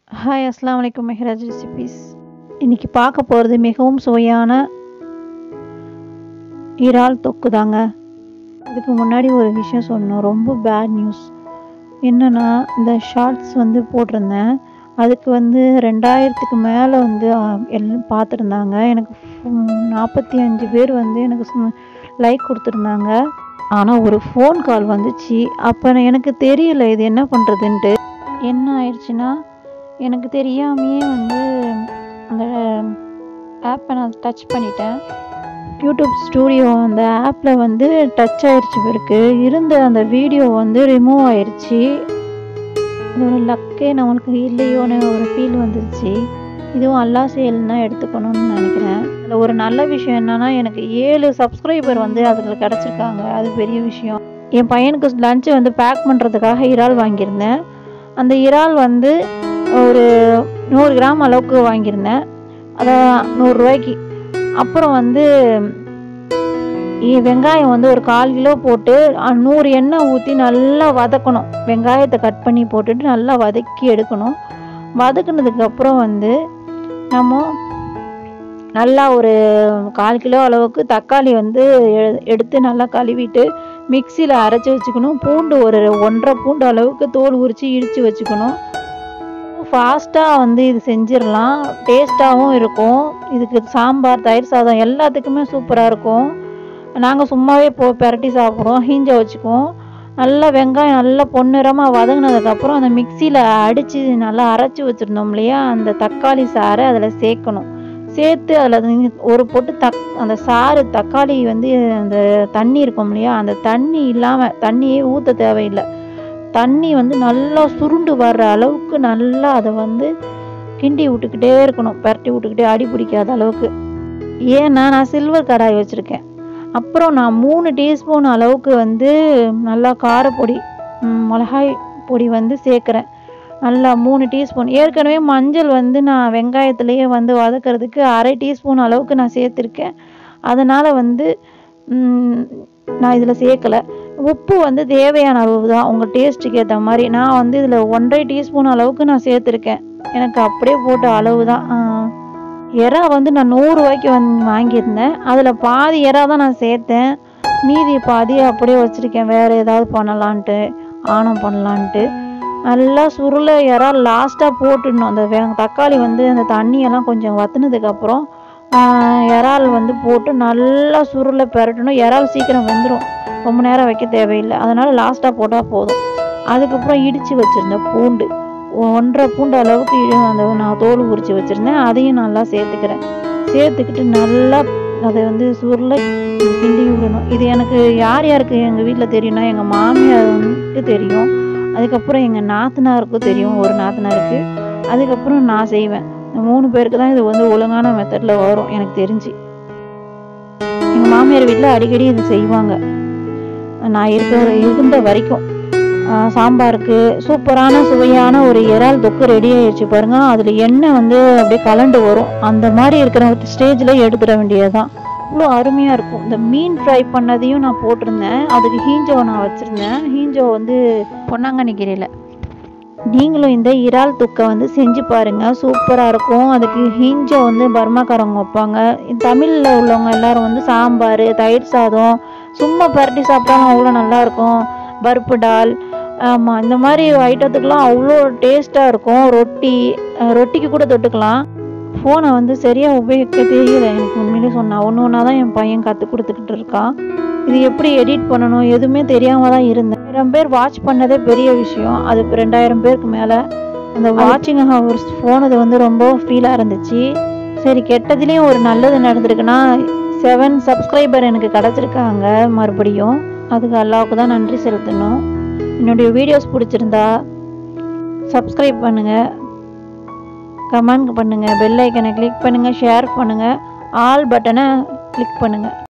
hi அஸ்லாம் வலைக்கம் Mehraj recipes இன்னைக்கு பார்க்க போகிறது மிகவும் சுவையான இறால் தொக்கு தாங்க அதுக்கு முன்னாடி ஒரு விஷயம் சொல்லணும் ரொம்ப பேட் நியூஸ் என்னென்னா இந்த ஷார்ட்ஸ் வந்து போட்டிருந்தேன் அதுக்கு வந்து ரெண்டாயிரத்துக்கு மேலே வந்து அஹ், எல்லாம் பார்த்துருந்தாங்க எனக்கு நாற்பத்தி அஞ்சு பேர் வந்து எனக்கு லைக் கொடுத்துருந்தாங்க ஆனால் ஒரு ஃபோன் கால் வந்துச்சு அப்போ எனக்கு தெரியல இது என்ன பண்ணுறதுன்ட்டு என்ன ஆயிடுச்சுன்னா எனக்கு தெரியாமையே வந்து அந்த ஆப்பை நான் டச் பண்ணிட்டேன் யூடியூப் ஸ்டூடியோ அந்த ஆப்பில் வந்து டச் ஆயிடுச்சு பிறகு இருந்த அந்த வீடியோ வந்து ரிமூவ் ஆயிடுச்சு இதோட லக்கே நம்மளுக்கு இல்லையோன்னு ஒரு ஃபீல் வந்துருச்சு இதுவும் அல்லா செயல் தான் எடுத்துக்கணும்னு நினைக்கிறேன் அதில் ஒரு நல்ல விஷயம் என்னன்னா எனக்கு ஏழு சப்ஸ்கிரைபர் வந்து அதில் கிடச்சிருக்காங்க அது பெரிய விஷயம் என் பையனுக்கு லஞ்சு வந்து பேக் பண்ணுறதுக்காக இறால் வாங்கியிருந்தேன் அந்த இறால் வந்து ஒரு நூறு கிராம் அளவுக்கு வாங்கியிருந்தேன் அதான் நூறுரூவாய்க்கு அப்புறம் வந்து இ- வெங்காயம் வந்து ஒரு கால் கிலோ போட்டு அ, நூறு எண்ணெய் ஊற்றி நல்லா வதக்கணும் வெங்காயத்தை கட் பண்ணி போட்டுட்டு நல்லா வதக்கி எடுக்கணும் வதக்குனதுக்கு அப்புறம் வந்து நம்ம நல்லா ஒரு கால் கிலோ அளவுக்கு தக்காளி வந்து எ- எடுத்து நல்லா கழுவிட்டு மிக்சியில் அரைச்சி வச்சுக்கணும் பூண்டு ஒரு ஒன்றரை பூண்டு அளவுக்கு தோல் உரித்து இடித்து வச்சுக்கணும் ஃபாஸ்ட்டாக வந்து இது செஞ்சிடலாம் டேஸ்ட்டாகவும் இருக்கும் இதுக்கு சாம்பார் தயிர் சாதம் எல்லாத்துக்குமே சூப்பராக இருக்கும் நாங்கள் சும்மாவே போ பெரட்டி சாப்பிடுவோம் ஹீஞ்ச வச்சுக்குவோம் நல்லா வெங்காயம் நல்லா பொன்னிறமாக வதங்கினதுக்கப்புறம் அந்த மிக்சியில் அடித்து நல்லா அரைச்சி வச்சுருந்தோம் இல்லையா அந்த தக்காளி சாறை அதில் சேர்க்கணும் சேர்த்து அதில் ஒரு பொட்டு தக் அந்த சாறு தக்காளி வந்து அந்த தண்ணி இருக்கும் இல்லையா அந்த தண்ணி இல்லாமல் தண்ணியே ஊற்ற தேவையில்லை தண்ணி வந்து நல்லா சுருண்டு வர்ற அளவுக்கு நல்லா அதை வந்து கிண்டி விட்டுக்கிட்டே இருக்கணும் பரட்டி விட்டுக்கிட்டே அடி பிடிக்காத அளவுக்கு ஏன்னா நான் சில்வர் கடாய் வச்சுருக்கேன் அப்புறம் நான் மூணு டீஸ்பூன் அளவுக்கு வந்து நல்லா காரப்பொடி ம், மிளகாய் பொடி வந்து சேர்க்குறேன் நல்லா மூணு டீஸ்பூன் ஏற்கனவே மஞ்சள் வந்து நான் வெங்காயத்துலேயே வந்து வதக்கிறதுக்கு அரை டீஸ்பூன் அளவுக்கு நான் சேர்த்துருக்கேன் அதனால் வந்து ம், நான் இதில் சேர்க்கலை உப்பு வந்து தேவையான அளவு தான் உங்கள் டேஸ்ட்டுக்கு ஏற்ற மாதிரி நான் வந்து இதில் ஒன்றரை டீஸ்பூன் அளவுக்கு நான் சேர்த்துருக்கேன் எனக்கு அப்படியே போட்ட அளவு தான் எறா வந்து நான் நூறுரூவாய்க்கு வந்து வாங்கியிருந்தேன் அதில் பாதி எறா தான் நான் சேர்த்தேன் மீதி பாதி அப்படியே வச்சுருக்கேன் வேறு ஏதாவது பண்ணலான்ட்டு ஆணம் பண்ணலான்ட்டு நல்லா சுருளை இறா லாஸ்ட்டாக போட்டுடணும் அந்த வெ தக்காளி வந்து அந்த தண்ணியெல்லாம் கொஞ்சம் வத்துனதுக்கப்புறம் இறால் வந்து போட்டு நல்லா சுருளை பெரட்டணும் இறால் சீக்கிரம் வெந்துடும் ரொம்ப நேரம் வைக்க தேவையில்லை அதனால் லாஸ்ட்டாக போட்டால் போதும் அதுக்கப்புறம் இடித்து வச்சுருந்த பூண்டு ஒன்றரை பூண்டு அளவுக்கு இ- அந்த நான் தோல் உரித்து வச்சுருந்தேன் அதையும் நல்லா சேர்த்துக்கிறேன் சேர்த்துக்கிட்டு நல்லா அதை வந்து சுருளை கிண்டி விடணும் இது எனக்கு யார் யாருக்கு எங்கள் வீட்டில் தெரியும்னா எங்கள் மாமியாருக்கு தெரியும் அதுக்கப்புறம் எங்கள் நாத்தனாருக்கும் தெரியும் ஒரு நாத்தனாருக்கு அதுக்கப்புறம் நான் செய்வேன் இந்த மூணு பேருக்கு தான் இது வந்து ஒழுங்கான மெத்தடில் வரும் எனக்கு தெரிஞ்சு எங்கள் மாமியார் வீட்டில் அடிக்கடி இது செய்வாங்க நான் இருக்கிற இருந்த வரைக்கும் ஆஹ் சாம்பாருக்கு சூப்பரான சுவையான ஒரு இறால் தொக்கு ரெடி ஆயிடுச்சு பாருங்க அதில் எண்ணெய் வந்து அப்படியே கலண்டு வரும் அந்த மாதிரி இருக்கிற ஸ்டேஜில் எடுத்துட வேண்டியதுதான் அவ்வளோ அருமையாக இருக்கும் இந்த மீன் ஃப்ரை பண்ணதையும் நான் போட்டிருந்தேன் அதுக்கு ஹீஞ்சோ நான் வச்சுருந்தேன் ஹீஞ்சோ வந்து பொன்னாங்கண்ணி கீரையில் நீங்களும் இந்த இறால் தொக்கை வந்து செஞ்சு பாருங்க சூப்பராக இருக்கும் அதுக்கு ஹீஞ்சோ வந்து பர்மாக்காரவங்க வைப்பாங்க தமிழில் உள்ளவங்க எல்லாரும் வந்து சாம்பார் தயிர் சாதம் சும்மா பரட்டி சாப்பிட்டாலும் அவ்வளோ நல்லா இருக்கும் பருப்பு டால் ஆமாம் இந்த மாதிரி ஐட்டத்துக்கெலாம் அவ்வளோ டேஸ்ட்டாக இருக்கும் ரொட்டி அஹ் ரொட்டிக்கு கூட தொட்டுக்கலாம் ஃபோனை வந்து சரியாக உபயோகிக்க தெரியல எனக்கு உண்மையிலே சொன்னா ஒன்று ஒன்றா தான் என் பையன் கற்றுக் கொடுத்துக்கிட்டு இருக்கான் இது எப்படி எடிட் பண்ணணும் எதுவுமே தெரியாமல் தான் இருந்தேன் ஆயிரம் பேர் வாட்ச் பண்ணதே பெரிய விஷயம் அது இப்ப ரெண்டாயிரம் பேருக்கு மேலே அந்த வாட்சிங் ஹவர்ஸ் போனது வந்து ரொம்ப ஃபீலாக இருந்துச்சு சரி கெட்டதுலேயும் ஒரு நல்லது நடந்திருக்குன்னா செவன் சப்ஸ்கிரைபர் எனக்கு கிடச்சிருக்காங்க மறுபடியும் அதுக்கு அல்லாவுக்கு தான் நன்றி செலுத்தணும் என்னுடைய வீடியோஸ் பிடிச்சிருந்தா சப்ஸ்கிரைப் பண்ணுங்கள் கமெண்ட் பண்ணுங்கள் பெல் ஐக்கனை கிளிக் பண்ணுங்கள் ஷேர் பண்ணுங்கள் ஆல் பட்டனை கிளிக் பண்ணுங்கள்